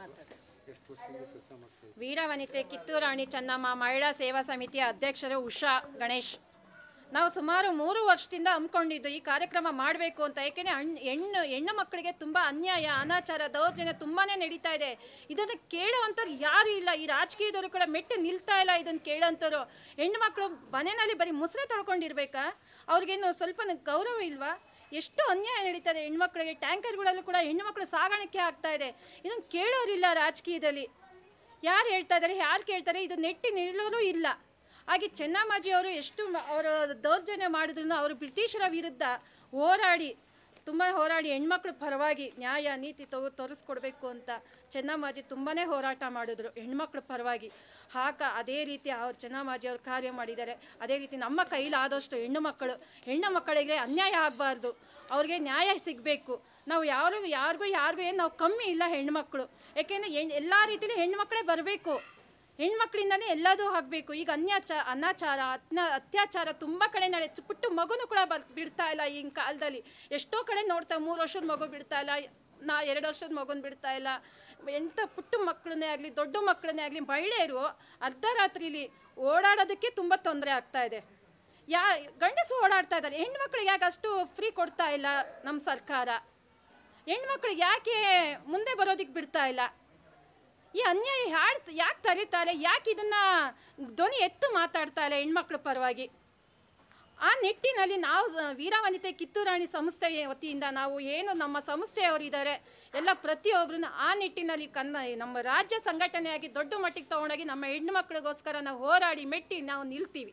ಮಾತಾಡಿ ಎಷ್ಟು ವರ್ಷದಿಂದ ಕೆಲಸ ಮಾಡ್ತೀವಿ ವೀರವನಿತೆ ಕಿತ್ತೂರಾಣಿ ಚೆನ್ನಮ್ಮ ಮಹಿಳಾ ಸೇವಾ ಸಮಿತಿಯ ಅಧ್ಯಕ್ಷರು ಉಷಾ ಗಣೇಶ್ ನಾವು ಸುಮಾರು ಮೂರು ವರ್ಷದಿಂದ ಹಮ್ಮಿಕೊಂಡಿದ್ದು ಈ ಕಾರ್ಯಕ್ರಮ ಮಾಡಬೇಕು ಅಂತ ಏಕೆಂದರೆ ಹಣ್ಣು ಹೆಣ್ಣು ಹೆಣ್ಣು ಮಕ್ಕಳಿಗೆ ತುಂಬ ಅನ್ಯಾಯ ಅನಾಚಾರ ದೌರ್ಜನ್ಯ ತುಂಬಾ ನಡೀತಾ ಇದೆ ಇದನ್ನು ಕೇಳೋವಂಥವ್ರು ಯಾರು ಇಲ್ಲ ಈ ರಾಜಕೀಯದವರು ಕೂಡ ಮೆಟ್ಟು ನಿಲ್ತಾ ಇಲ್ಲ ಇದನ್ನು ಕೇಳೋಂಥವ್ರು ಹೆಣ್ಣು ಮಕ್ಕಳು ಮನೆಯಲ್ಲಿ ಬರೀ ಮುಸ್ರೆ ತೊಳ್ಕೊಂಡಿರ್ಬೇಕಾ ಅವ್ರಿಗೇನು ಸ್ವಲ್ಪ ಗೌರವ ಇಲ್ವಾ ಎಷ್ಟು ಅನ್ಯಾಯ ನಡೀತದೆ ಹೆಣ್ಮಕ್ಳಿಗೆ ಟ್ಯಾಂಕರ್ಗಳಲ್ಲೂ ಕೂಡ ಹೆಣ್ಣುಮಕ್ಳು ಸಾಗಾಣಿಕೆ ಆಗ್ತಾ ಇದೆ ಇದನ್ನು ಕೇಳೋರಿಲ್ಲ ರಾಜಕೀಯದಲ್ಲಿ ಯಾರು ಹೇಳ್ತಾ ಇದ್ದಾರೆ ಯಾರು ಕೇಳ್ತಾರೆ ಇದು ನೆಟ್ಟಿ ನಿಲ್ಲೋರು ಇಲ್ಲ ಹಾಗೆ ಚೆನ್ನಮ್ಮಾಜಿ ಅವರು ಎಷ್ಟು ಮ- ಅವರು ದೌರ್ಜನ್ಯ ಮಾಡಿದ್ರು ಅವರು ಬ್ರಿಟಿಷರ ವಿರುದ್ಧ ಹೋರಾಡಿ ತುಂಬ ಹೋರಾಡಿ ಹೆಣ್ಮಕ್ಳ ಪರವಾಗಿ ನ್ಯಾಯ ನೀತಿ ತಗೋ ತೋರಿಸ್ಕೊಡ್ಬೇಕು ಅಂತ ಚೆನ್ನಮ್ಮಾಜಿ ತುಂಬಾ ಹೋರಾಟ ಮಾಡಿದ್ರು ಹೆಣ್ಮಕ್ಳ ಪರವಾಗಿ ಆಗ ಅದೇ ರೀತಿ ಅವ್ರು ಚೆನ್ನಮ್ಮಾಜಿ ಅವರು ಕಾರ್ಯ ಮಾಡಿದ್ದಾರೆ ಅದೇ ರೀತಿ ನಮ್ಮ ಕೈಲಾದಷ್ಟು ಹೆಣ್ಣು ಮಕ್ಕಳು ಹೆಣ್ಣು ಮಕ್ಕಳಿಗೆ ಅನ್ಯಾಯ ಆಗಬಾರ್ದು ಅವ್ರಿಗೆ ನ್ಯಾಯ ಸಿಗಬೇಕು ನಾವು ಯಾರು ಯಾರಿಗೂ ಯಾರಿಗೂ ಏನು ನಾವು ಕಮ್ಮಿ ಇಲ್ಲ ಹೆಣ್ಮಕ್ಳು ಯಾಕೆಂದರೆ ಹೆಣ್ ಎಲ್ಲ ರೀತಿಯಲ್ಲಿ ಹೆಣ್ಮಕ್ಳೇ ಬರಬೇಕು ಹೆಣ್ಮಕ್ಳಿಂದನೇ ಎಲ್ಲದೂ ಆಗಬೇಕು ಈಗ ಅನ್ಯಾಚ ಅನಾಚಾರ ಅತ್ನ ಅತ್ಯಾಚಾರ ತುಂಬ ಕಡೆ ನಡೆ ಪುಟ್ಟ ಮಗುನು ಕೂಡ ಬರ್ ಬಿಡ್ತಾ ಇಲ್ಲ ಈಗಿನ ಕಾಲದಲ್ಲಿ ಎಷ್ಟೋ ಕಡೆ ನೋಡ್ತಾ ಮೂರು ವರ್ಷದ ಮಗು ಬಿಡ್ತಾ ಇಲ್ಲ ನಾ ಎರಡು ವರ್ಷದ ಮಗುನ ಬಿಡ್ತಾ ಇಲ್ಲ ಎಂಥ ಪುಟ್ಟ ಮಕ್ಕಳನ್ನೇ ಆಗಲಿ ದೊಡ್ಡ ಮಕ್ಕಳನ್ನೇ ಆಗಲಿ ಮಹಿಳೆಯರು ಅರ್ಧ ರಾತ್ರಿಲಿ ಓಡಾಡೋದಕ್ಕೆ ತುಂಬ ತೊಂದರೆ ಆಗ್ತಾ ಇದೆ ಯಾ ಗಂಡಸು ಓಡಾಡ್ತಾ ಇದ್ದಾರೆ ಹೆಣ್ಮಕ್ಳಿಗೆ ಯಾಕೆ ಅಷ್ಟು ಫ್ರೀ ಕೊಡ್ತಾ ಇಲ್ಲ ನಮ್ಮ ಸರ್ಕಾರ ಹೆಣ್ಮಕ್ಳಿಗೆ ಯಾಕೆ ಮುಂದೆ ಬರೋದಕ್ಕೆ ಬಿಡ್ತಾ ಇಲ್ಲ ಈ ಅನ್ಯಾಯ ಯಾರು ಯಾಕೆ ತರೀತಾರೆ ಯಾಕೆ ಇದನ್ನ ಧ್ವನಿ ಎತ್ತು ಮಾತಾಡ್ತಾ ಇಲ್ಲ ಹೆಣ್ಮಕ್ಳ ಪರವಾಗಿ ಆ ನಿಟ್ಟಿನಲ್ಲಿ ನಾವು ಸ- ವೀರವನಿತೆ ಕಿತ್ತೂರಾಣಿ ಸಂಸ್ಥೆ ವತಿಯಿಂದ ನಾವು ಏನು ನಮ್ಮ ಸಂಸ್ಥೆಯವರಿದ್ದಾರೆ ಎಲ್ಲ ಪ್ರತಿಯೊಬ್ಬರನ್ನ ಆ ನಿಟ್ಟಿನಲ್ಲಿ ಕನ್ನ ನಮ್ಮ ರಾಜ್ಯ ಸಂಘಟನೆಯಾಗಿ ದೊಡ್ಡ ಮಟ್ಟಿಗೆ ತಗೊಂಡೋಗಿ ನಮ್ಮ ಹೆಣ್ಣು ಮಕ್ಕಳಿಗೋಸ್ಕರ ನಾವು ಹೋರಾಡಿ ಮೆಟ್ಟಿ ನಾವು ನಿಲ್ತೀವಿ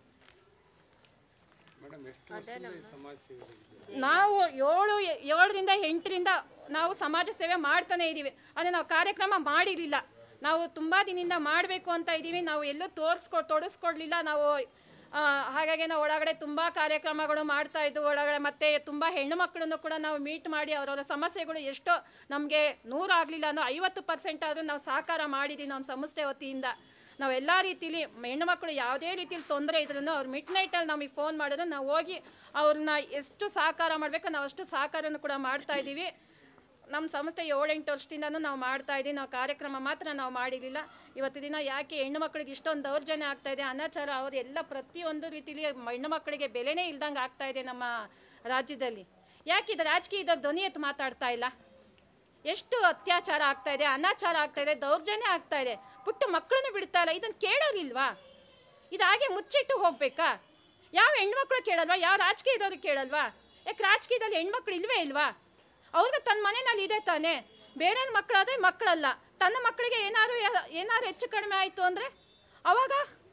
ಮೇಡಮ್ ಎಷ್ಟು ವರ್ಷದಿಂದ ಈ ಸಮಾಜ ಸೇವೆ ನಾವು ಏಳು ಏಳರಿಂದ ಎಂಟರಿಂದ ನಾವು ಸಮಾಜ ಸೇವೆ ಮಾಡ್ತಾನೆ ಇದ್ದೀವಿ ಆದರೆ ನಾವು ಕಾರ್ಯಕ್ರಮ ಮಾಡಿರಲಿಲ್ಲ ನಾವು ತುಂಬ ದಿನದಿಂದ ಮಾಡಬೇಕು ಅಂತ ಇದ್ದೀವಿ ನಾವು ಎಲ್ಲೂ ತೋರಿಸ್ಕೊ ತೊಡಸ್ಕೊಡ್ಲಿಲ್ಲ ನಾವು ಆ, ಹಾಗಾಗಿ ನಾವು ಒಳಗಡೆ ತುಂಬ ಕಾರ್ಯಕ್ರಮಗಳು ಮಾಡ್ತಾ ಇದ್ವು ಒಳಗಡೆ ಮತ್ತೆ ತುಂಬ ಹೆಣ್ಣು ಮಕ್ಕಳನ್ನು ಕೂಡ ನಾವು ಮೀಟ್ ಮಾಡಿ ಅವರವರ ಸಮಸ್ಯೆಗಳು ಎಷ್ಟೋ ನಮಗೆ ನೂರಾಗಲಿಲ್ಲ ಅನ್ನೋ ಐವತ್ತು ಪರ್ಸೆಂಟ್ ಆದರೂ ನಾವು ಸಹಕಾರ ಮಾಡಿದ್ದೀವಿ ನಮ್ಮ ಸಂಸ್ಥೆ ವತಿಯಿಂದ ನಾವು ಎಲ್ಲ ರೀತಿಲಿ ಹೆಣ್ಣುಮಕ್ಕಳು ಯಾವುದೇ ರೀತಿಲಿ ತೊಂದರೆ ಇದ್ರೂ ಅವ್ರು ಮಿಡ್ ನೈಟಲ್ಲಿ ನಮಗೆ ಫೋನ್ ಮಾಡಿದ್ರೆ ನಾವು ಹೋಗಿ ಅವ್ರನ್ನ ಎಷ್ಟು ಸಹಕಾರ ಮಾಡಬೇಕು ನಾವು ಅಷ್ಟು ಸಹಕಾರನೂ ಕೂಡ ಮಾಡ್ತಾ ಇದ್ದೀವಿ ನಮ್ಮ ಸಂಸ್ಥೆ ಏಳೆಂಟು ವರ್ಷದಿಂದನೂ ನಾವು ಮಾಡ್ತಾ ಇದ್ದೀವಿ ನಾವು ಕಾರ್ಯಕ್ರಮ ಮಾತ್ರ ನಾವು ಮಾಡಿರಲಿಲ್ಲ ಇವತ್ತು ದಿನ ಯಾಕೆ ಹೆಣ್ಣು ಮಕ್ಕಳಿಗೆ ಇಷ್ಟೊಂದು ದೌರ್ಜನ್ಯ ಆಗ್ತಾ ಇದೆ ಅನಾಚಾರ ಅವ್ರು ಎಲ್ಲ ಪ್ರತಿಯೊಂದು ರೀತಿಲಿ ಹೆಣ್ಣು ಮಕ್ಕಳಿಗೆ ಬೆಲೆನೇ ಇಲ್ದಂಗೆ ಆಗ್ತಾ ಇದೆ ನಮ್ಮ ರಾಜ್ಯದಲ್ಲಿ ಯಾಕೆ ಇದು ರಾಜಕೀಯದ ಧ್ವನಿ ಎತ್ತು ಮಾತಾಡ್ತಾ ಇಲ್ಲ ಎಷ್ಟು ಅತ್ಯಾಚಾರ ಆಗ್ತಾ ಇದೆ ಅನಾಚಾರ ಆಗ್ತಾ ಇದೆ ದೌರ್ಜನ್ಯ ಆಗ್ತಾ ಇದೆ ಪುಟ್ಟ ಮಕ್ಕಳನ್ನು ಬಿಡ್ತಾ ಇಲ್ಲ ಇದನ್ನು ಕೇಳೋರಿಲ್ವಾ ಇದು ಹಾಗೆ ಮುಚ್ಚಿಟ್ಟು ಹೋಗ್ಬೇಕಾ ಯಾವ ಹೆಣ್ಮಕ್ಳು ಕೇಳಲ್ವಾ ಯಾವ ರಾಜಕೀಯದವ್ರು ಕೇಳಲ್ವಾ ಯಾಕೆ ರಾಜಕೀಯದಲ್ಲಿ ಹೆಣ್ಮಕ್ಳು ಇಲ್ವೇ ಇಲ್ವಾ ಅವ್ರಿಗೆ ತನ್ನ ಮನೆಯಲ್ಲಿ ಇದೆ ತಾನೇ ಬೇರೆ ಮಕ್ಕಳಾದ್ರೆ ಮಕ್ಕಳಲ್ಲ ತನ್ನ ಮಕ್ಕಳಿಗೆ ಏನಾದ್ರು ಯಾ- ಏನಾದ್ರು ಹೆಚ್ಚು ಕಡಿಮೆ ಆಯಿತು ಅಂದರೆ ಅವಾಗ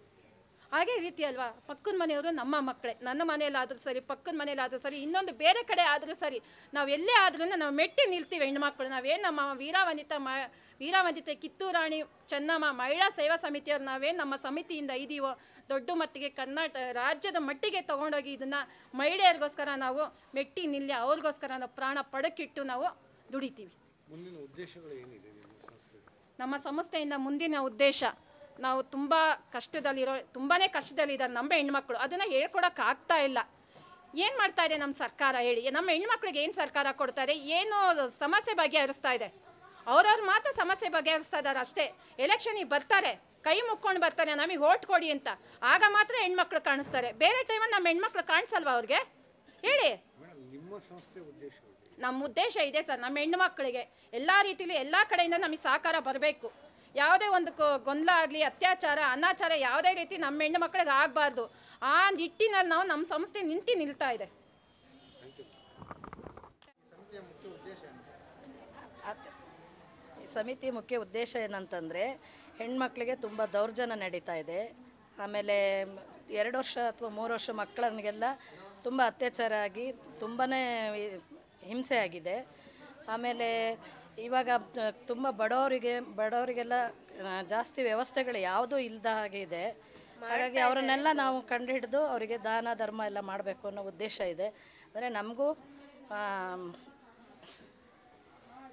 ಹಾಗೆ ರೀತಿ ಅಲ್ವಾ ಪಕ್ಕದ ಮನೆಯವರು ನಮ್ಮ ಮಕ್ಕಳೇ ನನ್ನ ಮನೆಯಲ್ಲಾದರೂ ಸರಿ ಪಕ್ಕದ ಮನೆಯಲ್ಲಾದರೂ ಸರಿ ಇನ್ನೊಂದು ಬೇರೆ ಕಡೆ ಆದರೂ ಸರಿ ನಾವು ಎಲ್ಲೇ ಆದ್ರೂ ನಾವು ಮೆಟ್ಟಿ ನಿಲ್ತೀವಿ ಹೆಣ್ಮಕ್ಳು ನಾವೇನು ನಮ್ಮ ವೀರಾವನಿತ ಮ ವೀರಾವನಿತೆ ಕಿತ್ತೂರಾಣಿ ಚೆನ್ನಮ್ಮ ಮಹಿಳಾ ಸೇವಾ ಸಮಿತಿಯವ್ರು ನಾವೇನು ನಮ್ಮ ಸಮಿತಿಯಿಂದ ಇದೀವೋ ದೊಡ್ಡ ಮಟ್ಟಿಗೆ ಕರ್ನಾಟಕ ರಾಜ್ಯದ ಮಟ್ಟಿಗೆ ತೊಗೊಂಡೋಗಿ ಇದನ್ನು ಮಹಿಳೆಯರಿಗೋಸ್ಕರ ನಾವು ಮೆಟ್ಟಿ ನಿಲ್ಲಿ ಅವ್ರಿಗೋಸ್ಕರ ನಾವು ಪ್ರಾಣ ಪಡಕ್ಕಿಟ್ಟು ನಾವು ದುಡಿತೀವಿ ಮುಂದಿನ ಉದ್ದೇಶಗಳು ಏನಿದೆ ನಿಮ್ಮ ಸಂಸ್ಥೆ ನಮ್ಮ ಸಂಸ್ಥೆಯಿಂದ ಮುಂದಿನ ಉದ್ದೇಶ ನಾವು ತುಂಬ ಕಷ್ಟದಲ್ಲಿರೋ ತುಂಬಾ ಕಷ್ಟದಲ್ಲಿದ್ದಾರೆ ನಮ್ಮ ಹೆಣ್ಮಕ್ಳು ಅದನ್ನು ಹೇಳ್ಕೊಡಕ್ಕೆ ಆಗ್ತಾ ಇಲ್ಲ ಏನು ಮಾಡ್ತಾ ಇದೆ ನಮ್ಮ ಸರ್ಕಾರ ಹೇಳಿ ನಮ್ಮ ಹೆಣ್ಮಕ್ಳಿಗೆ ಏನು ಸರ್ಕಾರ ಕೊಡ್ತಾ ಇದೆ ಏನು ಸಮಸ್ಯೆ ಬಗೆಹರಿಸ್ತಾ ಇದೆ ಅವ್ರವ್ರು ಮಾತ್ರ ಸಮಸ್ಯೆ ಬಗೆಹರಿಸ್ತಾ ಇದ್ದಾರೆ ಅಷ್ಟೇ ಎಲೆಕ್ಷನಿಗೆ ಬರ್ತಾರೆ ಕೈ ಮುಕ್ಕೊಂಡು ಬರ್ತಾರೆ ನಮಗೆ ಓಟ್ ಕೊಡಿ ಅಂತ ಆಗ ಮಾತ್ರ ಹೆಣ್ಮಕ್ಳು ಕಾಣಿಸ್ತಾರೆ ಬೇರೆ ಟೈಮಲ್ಲಿ ನಮ್ಮ ಹೆಣ್ಮಕ್ಳು ಕಾಣಿಸಲ್ವಾ ಅವ್ರಿಗೆ ಹೇಳಿ ಮೇಡಮ್ ನಿಮ್ಮ ಸಂಸ್ಥೆ ಉದ್ದೇಶಗಳು ನಮ್ಮ ಉದ್ದೇಶ ಇದೆ ಸರ್ ನಮ್ಮ ಹೆಣ್ಣು ಮಕ್ಕಳಿಗೆ ಎಲ್ಲ ರೀತಿಲಿ ಎಲ್ಲ ಕಡೆಯಿಂದ ನಮಗೆ ಸಹಕಾರ ಬರಬೇಕು ಯಾವುದೇ ಒಂದು ಕೊ- ಗೊಂದಲ ಆಗಲಿ ಅತ್ಯಾಚಾರ ಅನಾಚಾರ ಯಾವುದೇ ರೀತಿ ನಮ್ಮ ಹೆಣ್ಣು ಮಕ್ಕಳಿಗೆ ಆಗಬಾರ್ದು ಆ ನಿಟ್ಟಿನಲ್ಲಿ ನಾವು ನಮ್ಮ ಸಂಸ್ಥೆ ನಿಂತು ನಿಲ್ತಾ ಇದೆ ಈ ಸಮಿತಿ ಮುಖ್ಯ ಉದ್ದೇಶ ಏನಂತಂದರೆ ಹೆಣ್ಮಕ್ಳಿಗೆ ತುಂಬ ದೌರ್ಜನ್ಯ ನಡೀತಾ ಇದೆ ಆಮೇಲೆ ಎರಡು ವರ್ಷ ಅಥವಾ ಮೂರು ವರ್ಷ ಮಕ್ಕಳನ್ನೆಲ್ಲ ತುಂಬ ಅತ್ಯಾಚಾರ ಆಗಿ ತುಂಬಾ ಹಿಂಸೆ ಆಗಿದೆ ಆಮೇಲೆ ಇವಾಗ ತುಂಬ ಬಡವರಿಗೆ ಬಡವರಿಗೆಲ್ಲ ಆ, ಜಾಸ್ತಿ ವ್ಯವಸ್ಥೆಗಳು ಯಾವುದೂ ಇಲ್ಲದ ಹಾಗೆ ಇದೆ ಹಾಗಾಗಿ ಅವರನ್ನೆಲ್ಲ ನಾವು ಕಂಡುಹಿಡಿದು ಅವರಿಗೆ ದಾನ ಧರ್ಮ ಎಲ್ಲ ಮಾಡಬೇಕು ಅನ್ನೋ ಉದ್ದೇಶ ಇದೆ ಅಂದರೆ ನಮಗೂ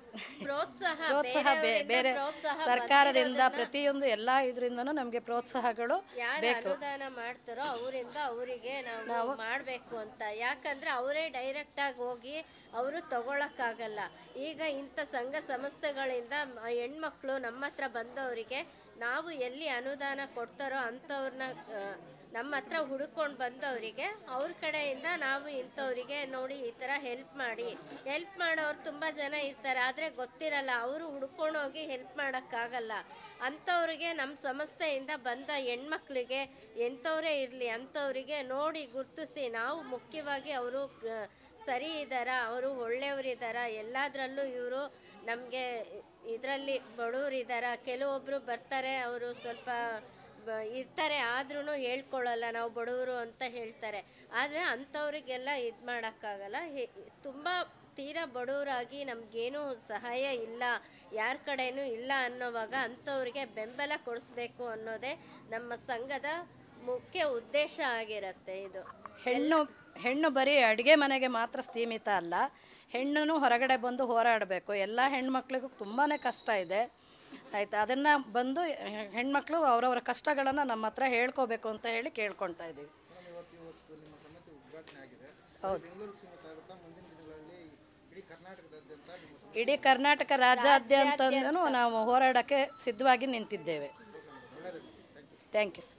ಪ್ರೋತ್ಸಾಹ ಪ್ರೋತ್ಸಾಹ ಬೇ- ಬೇರೆಯವರಿಂದ ಬೇರೆ ಪ್ರೋತ್ಸಾಹ ಸರ್ಕಾರದಿಂದ ಬಂದಿರೋದನ್ನ ಪ್ರತಿಯೊಂದು ಎಲ್ಲ ಇದರಿಂದನೂ ನಮಗೆ ಪ್ರೋತ್ಸಾಹಗಳು ಯಾರು ಬೇಕು ಅನುದಾನ ಮಾಡ್ತಾರೋ ಅವರಿಂದ ಅವರಿಗೆ ನಾವು ಮಾಡಬೇಕು ಅಂತ ಯಾಕಂದ್ರೆ ಅವರೇ ಡೈರೆಕ್ಟ್ ಆಗಿ ಹೋಗಿ ಅವರು ತಗೊಳಕ್ಕಾಗಲ್ಲ ಈಗ ಇಂಥ ಸಂಘ ಸಂಸ್ಥೆಗಳಿಂದ ಮ- ಹೆಣ್ಮಕ್ಳು ನಮ್ಮ ಹತ್ರ ಬಂದವರಿಗೆ ನಾವು ಎಲ್ಲಿ ಅನುದಾನ ಕೊಡ್ತಾರೋ ಅಂಥವ್ರನ್ನ ನಮ್ಮ ಹತ್ರ ಹುಡುಕೊಂಡು ಬಂದವರಿಗೆ ಅವ್ರ ಕಡೆಯಿಂದ ನಾವು ಇಂಥವ್ರಿಗೆ ನೋಡಿ ಈ ಥರ ಹೆಲ್ಪ್ ಮಾಡಿ ಹೆಲ್ಪ್ ಮಾಡೋರು ತುಂಬ ಜನ ಇರ್ತಾರೆ ಆದರೆ ಗೊತ್ತಿರಲ್ಲ ಅವರು ಹುಡ್ಕೊಂಡು ಹೋಗಿ ಹೆಲ್ಪ್ ಮಾಡೋಕ್ಕಾಗಲ್ಲ ಅಂಥವ್ರಿಗೆ ನಮ್ಮ ಸಂಸ್ಥೆಯಿಂದ ಬಂದ ಹೆಣ್ಮಕ್ಳಿಗೆ ಎಂಥವರೇ ಇರಲಿ ಅಂಥವರಿಗೆ ನೋಡಿ ಗುರ್ತಿಸಿ ನಾವು ಮುಖ್ಯವಾಗಿ ಅವರು ಸರಿ ಇದ್ದಾರಾ ಅವರು ಒಳ್ಳೆಯವರಿದ್ದಾರಾ ಎಲ್ಲದರಲ್ಲೂ ಇವರು ನಮಗೆ ಇದರಲ್ಲಿ ಬಡವರಿದ್ದಾರಾ ಕೆಲವೊಬ್ಬರು ಬರ್ತಾರೆ ಅವರು ಸ್ವಲ್ಪ ಬ- ಇರ್ತಾರೆ ಆದ್ರೂ ಹೇಳ್ಕೊಳ್ಳಲ್ಲ ನಾವು ಬಡವರು ಅಂತ ಹೇಳ್ತಾರೆ ಆದರೆ ಅಂಥವ್ರಿಗೆಲ್ಲ ಇದು ಮಾಡೋಕ್ಕಾಗಲ್ಲ ತುಂಬ ತೀರಾ ಬಡವರಾಗಿ ನಮಗೇನೂ ಸಹಾಯ ಇಲ್ಲ ಯಾರ ಕಡೆನೂ ಇಲ್ಲ ಅನ್ನೋವಾಗ ಅಂಥವ್ರಿಗೆ ಬೆಂಬಲ ಕೊಡಿಸ್ಬೇಕು ಅನ್ನೋದೇ ನಮ್ಮ ಸಂಘದ ಮುಖ್ಯ ಉದ್ದೇಶ ಆಗಿರುತ್ತೆ ಇದು ಹೆಣ್ಣು ಹೆಣ್ಣು ಬರೀ ಅಡುಗೆ ಮನೆಗೆ ಮಾತ್ರ ಸೀಮಿತ ಅಲ್ಲ ಹೆಣ್ಣು ಹೊರಗಡೆ ಬಂದು ಹೋರಾಡಬೇಕು ಎಲ್ಲ ಹೆಣ್ಮಕ್ಳಿಗೂ ತುಂಬಾ ಕಷ್ಟ ಇದೆ ಆಯ್ತು ಅದನ್ನು ಬಂದು ಹೆ- ಹೆಣ್ಮಕ್ಳು ಅವರವರ ಕಷ್ಟಗಳನ್ನು ನಮ್ಮ ಹತ್ರ ಹೇಳ್ಕೋಬೇಕು ಅಂತ ಹೇಳಿ ಕೇಳ್ಕೊಳ್ತಾ ಇದ್ದೀವಿ ಇವತ್ತು ಇವತ್ತು ನಿಮ್ಮ ಸಮಿತಿ ಉದ್ಘಾಟನೆ ಆಗಿದೆ ಹೌದು. ಬೆಂಗಳೂರು ಸೀಮಿತ ಆಗುತ್ತಾ ಮುಂದಿನ ದಿನಗಳಲ್ಲಿ ಇಡೀ ಕರ್ನಾಟಕದಾದ್ಯಂತ ನಿಮ್ಮ ಸಮಿತಿ ಇಡೀ ಕರ್ನಾಟಕ ರಾಜ್ಯಾದ್ಯಂತನೂ ನಾವು ಹೋರಾಡೋಕ್ಕೆ ಸಿದ್ಧವಾಗಿ ನಿಂತಿದ್ದೇವೆ ಥ್ಯಾಂಕ್ ಯು